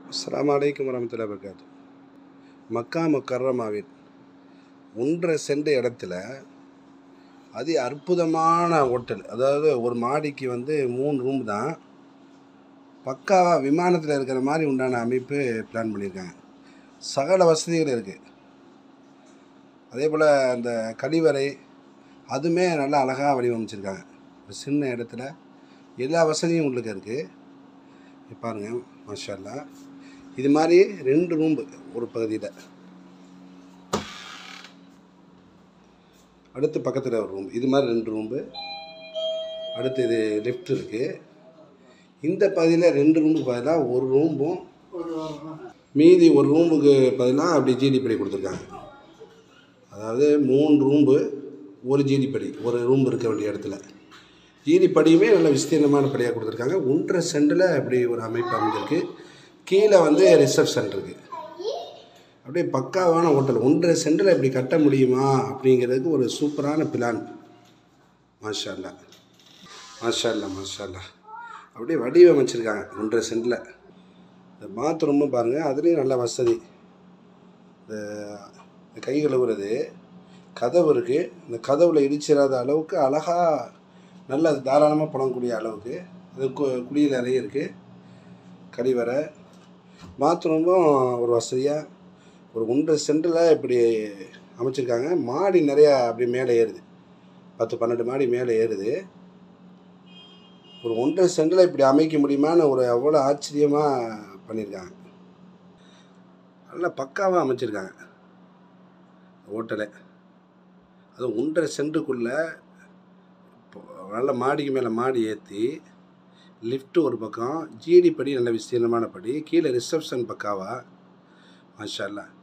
அஸ்ஸலாமு அலைக்கும் வரமத்துல்லாஹி வபரகாத்து மக்கா முக்கர்ரமாவின் ஒன்றரை சென்ற இடத்துல அதி அற்புதமான ஹோட்டல் அதாவது ஒரு மாடிக்கு வந்து மூணு ரூம் தான் பக்காவாக விமானத்தில் இருக்கிற மாதிரி உண்டான அமைப்பு பிளான் பண்ணியிருக்காங்க சகல வசதிகள் இருக்குது அதே போல் அந்த கழிவறை அதுவுமே நல்லா அழகாக வடிவமைச்சிருக்காங்க ஒரு சின்ன இடத்துல எல்லா வசதியும் உங்களுக்கு இருக்குது பாருங்கள் மாஷா அல்லாஹ் இது மாதிரி ரெண்டு ரூம்பு ஒரு பகுதியில் அடுத்து பக்கத்தில் ஒரு ரூம் இது மாதிரி ரெண்டு ரூம்பு அடுத்து இது லிஃப்ட் இருக்குது இந்த பகுதியில் ரெண்டு ரூமுக்கு பதிலாக ஒரு ரூமும் மீதி ஒரு ரூமுக்கு பதிலாக அப்படி ஜிடி படி கொடுத்துருக்காங்க அதாவது மூணு ரூம்பு ஒரு ஜிடி படி ஒரு ரூம் இருக்க வேண்டிய இடத்துல ஜிடி படியுமே நல்ல விஸ்தீர்ணமான படியாக கொடுத்துருக்காங்க ஒன்றரை சென்டில் அப்படி ஒரு அமைப்பு அமைஞ்சிருக்கு கீழே வந்து ரிசப்ஷன் இருக்குது அப்படியே பக்காவான ஹோட்டல் ஒன்றரை சென்டில் இப்படி கட்ட முடியுமா அப்படிங்கிறதுக்கு ஒரு சூப்பரான பிளான் மாஷா அல்லா மாஷா அல்லா மாஷா அல்லா அப்படியே வடிவமைச்சிருக்காங்க ஒன்றரை சென்டில் இந்த பாத்ரூமும் பாருங்கள் அதுலேயும் நல்ல வசதி இந்த இந்த கை கழுவுறது கதவு இருக்குது இந்த கதவில் இடிச்சிடாத அளவுக்கு அழகாக நல்ல தாராளமாக புழங்கக்கூடிய அளவுக்கு அது கு குளியல் அறை இருக்குது கழிவறை பாத்ரூமும் ஒரு வசதியாக ஒரு ஒன்றரை சென்டில் இப்படி அமைச்சிருக்காங்க மாடி நிறையா அப்படி மேலே ஏறுது பத்து பன்னெண்டு மாடி மேலே ஏறுது ஒரு ஒன்றரை சென்டில் இப்படி அமைக்க முடியுமான்னு ஒரு அவ்வளோ ஆச்சரியமாக பண்ணியிருக்காங்க நல்லா பக்காவாக அமைச்சிருக்காங்க ஹோட்டலை அது ஒன்றரை சென்ட்டுக்குள்ளே நல்ல மாடிக்கு மேலே மாடி ஏற்றி லிஃப்ட்டு ஒரு பக்கம் ஜிடி படி நல்ல விஸ்தீர்ணமான படி கீழே ரிசப்ஷன் பக்காவா மாஷா அல்லாஹ்